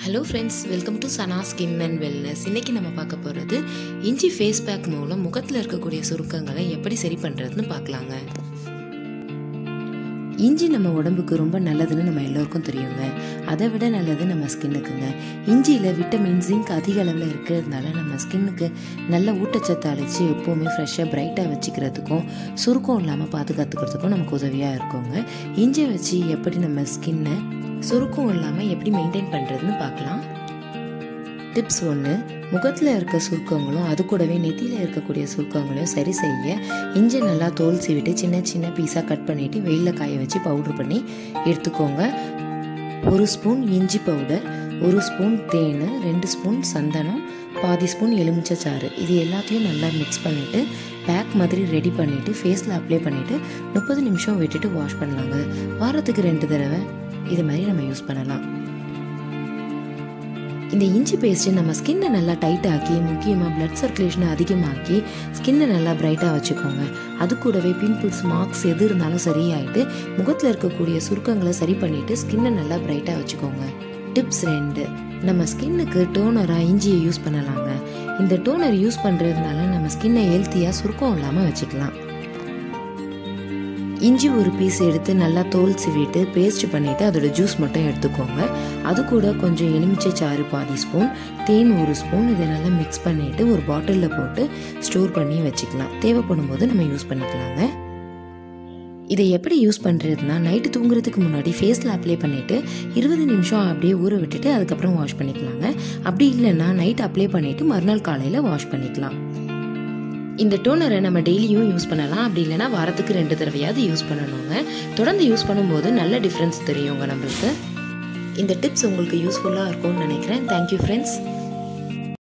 hello friends welcome to Sana skin and wellness இன்றைக்கி நம்ம பார்க்க போகிறது இஞ்சி ஃபேஸ் பேக் மூலம் முகத்தில் இருக்கக்கூடிய சுருக்கங்களை எப்படி சரி பண்ணுறதுன்னு பார்க்கலாங்க இஞ்சி நம்ம உடம்புக்கு ரொம்ப நல்லதுன்னு நம்ம எல்லோருக்கும் தெரியுங்க அதை விட நல்லது நம்ம ஸ்கின்னுக்குங்க இஞ்சியில் விட்டமின் ஜிங்க் அதிக அளவில் இருக்கிறதுனால நம்ம ஸ்கின்னுக்கு நல்ல ஊட்டச்சத்து அழைச்சி எப்போவுமே ஃப்ரெஷ்ஷாக பிரைட்டாக வச்சுக்கிறதுக்கும் சுருக்கம் இல்லாமல் பாதுகாத்துக்கிறதுக்கும் நமக்கு உதவியாக இருக்குங்க இஞ்சி வச்சு எப்படி நம்ம ஸ்கின்னை சுருக்கம் இல்லாமல் எப்படி மெயின்டைன் பண்ணுறதுன்னு பார்க்கலாம் டிப்ஸ் ஒன்று முகத்தில் இருக்க சுருக்கங்களும் அது கூடவே நெத்தியில் இருக்கக்கூடிய சுருக்கங்களையும் சரி செய்ய இஞ்சி நல்லா தோல் சீவிட்டு சின்ன சின்ன பீஸாக கட் பண்ணிவிட்டு வெயிலில் காய வச்சு பவுட்ரு பண்ணி எடுத்துக்கோங்க ஒரு ஸ்பூன் இஞ்சி பவுடர் ஒரு ஸ்பூன் தேன் ரெண்டு ஸ்பூன் சந்தனம் பாதி ஸ்பூன் எலுமிச்சைச்சாறு இது எல்லாத்தையும் நல்லா மிக்ஸ் பண்ணிவிட்டு பேக் மாதிரி ரெடி பண்ணிவிட்டு ஃபேஸில் அப்ளை பண்ணிவிட்டு முப்பது நிமிஷம் விட்டுட்டு வாஷ் பண்ணலாங்க வாரத்துக்கு ரெண்டு தடவை இது மாதிரி நம்ம யூஸ் பண்ணலாம் இந்த இஞ்சி பேஸ்ட்டு நம்ம ஸ்கின்னை நல்லா டைட் ஆக்கி முக்கியமாக பிளட் சர்க்குலேஷனை அதிகமாக்கி ஸ்கின்னை நல்லா பிரைட்டாக வச்சுக்கோங்க அது கூடவே பிம்பிள்ஸ் மார்க்ஸ் எது இருந்தாலும் சரியாயிட்டு முகத்தில் இருக்கக்கூடிய சுருக்கங்களை சரி பண்ணிவிட்டு ஸ்கின்னை நல்லா பிரைட்டாக வச்சுக்கோங்க டிப்ஸ் ரெண்டு நம்ம ஸ்கின்னுக்கு டோனராக இஞ்சியை யூஸ் பண்ணலாங்க இந்த டோனர் யூஸ் பண்ணுறதுனால நம்ம ஸ்கின்னை ஹெல்த்தியாக சுருக்கம் இல்லாமல் வச்சுக்கலாம் இஞ்சி ஒரு பீஸ் எடுத்து நல்லா தோல் சிவிட்டு பேஸ்ட் பண்ணிவிட்டு அதோட ஜூஸ் மட்டும் எடுத்துக்கோங்க அது கூட கொஞ்சம் எலுமிச்சை சாறு பாதி ஸ்பூன் தேன் ஒரு ஸ்பூன் இதை நல்லா மிக்ஸ் பண்ணிவிட்டு ஒரு பாட்டிலில் போட்டு ஸ்டோர் பண்ணி வச்சுக்கலாம் தேவைப்படும் போது நம்ம யூஸ் பண்ணிக்கலாங்க இதை எப்படி யூஸ் பண்ணுறதுனா நைட்டு தூங்குறதுக்கு முன்னாடி ஃபேஸில் அப்ளை பண்ணிவிட்டு இருபது நிமிஷம் அப்படியே ஊற விட்டுட்டு அதுக்கப்புறம் வாஷ் பண்ணிக்கலாங்க அப்படி இல்லைன்னா நைட் அப்ளை பண்ணிவிட்டு மறுநாள் காலையில் வாஷ் பண்ணிக்கலாம் இந்த டோனரை நம்ம டெய்லியும் யூஸ் பண்ணலாம் அப்படி இல்லைனா வாரத்துக்கு ரெண்டு தடவையாவது யூஸ் பண்ணணுங்க தொடர்ந்து யூஸ் பண்ணும்போது நல்ல டிஃப்ரென்ஸ் தெரியுங்க நம்மளுக்கு இந்த டிப்ஸ் உங்களுக்கு யூஸ்ஃபுல்லாக இருக்கும்னு நினைக்கிறேன் தேங்க்யூ ஃப்ரெண்ட்ஸ்